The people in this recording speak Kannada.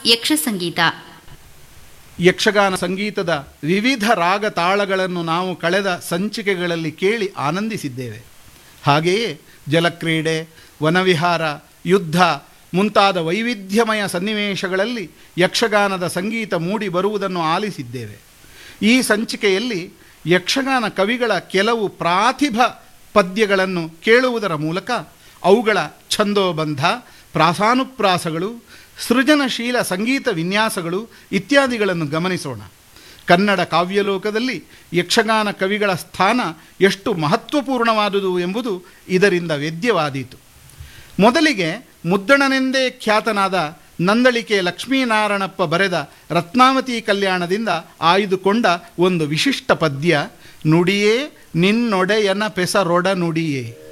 ಯಕ್ಷ ಸಂಗೀತ ಯಕ್ಷಗಾನ ಸಂಗೀತದ ವಿವಿಧ ರಾಗ ತಾಳಗಳನ್ನು ನಾವು ಕಳೆದ ಸಂಚಿಕೆಗಳಲ್ಲಿ ಕೇಳಿ ಆನಂದಿಸಿದ್ದೇವೆ ಹಾಗೆಯೇ ಜಲಕ್ರೀಡೆ ವನವಿಹಾರ ಯುದ್ಧ ಮುಂತಾದ ವೈವಿಧ್ಯಮಯ ಸನ್ನಿವೇಶಗಳಲ್ಲಿ ಯಕ್ಷಗಾನದ ಸಂಗೀತ ಮೂಡಿ ಬರುವುದನ್ನು ಆಲಿಸಿದ್ದೇವೆ ಈ ಸಂಚಿಕೆಯಲ್ಲಿ ಯಕ್ಷಗಾನ ಕವಿಗಳ ಕೆಲವು ಪ್ರಾತಿಭ ಪದ್ಯಗಳನ್ನು ಕೇಳುವುದರ ಮೂಲಕ ಅವುಗಳ ಛಂದೋಬಂಧ ಪ್ರಾಸಾನುಪ್ರಾಸಗಳು ಸೃಜನಶೀಲ ಸಂಗೀತ ವಿನ್ಯಾಸಗಳು ಇತ್ಯಾದಿಗಳನ್ನು ಗಮನಿಸೋಣ ಕನ್ನಡ ಕಾವ್ಯಲೋಕದಲ್ಲಿ ಯಕ್ಷಗಾನ ಕವಿಗಳ ಸ್ಥಾನ ಎಷ್ಟು ಮಹತ್ವಪೂರ್ಣವಾದುದು ಎಂಬುದು ಇದರಿಂದ ವೇದ್ಯವಾದೀತು ಮೊದಲಿಗೆ ಮುದ್ದಣನೆಂದೇ ಖ್ಯಾತನಾದ ನಂದಳಿಕೆ ಲಕ್ಷ್ಮೀನಾರಾಯಣಪ್ಪ ಬರೆದ ರತ್ನಾವತಿ ಕಲ್ಯಾಣದಿಂದ ಆಯ್ದುಕೊಂಡ ಒಂದು ವಿಶಿಷ್ಟ ಪದ್ಯ ನುಡಿಯೇ ನಿನ್ನೊಡೆಯನ ಪೆಸರೊಡ ನುಡಿಯೇ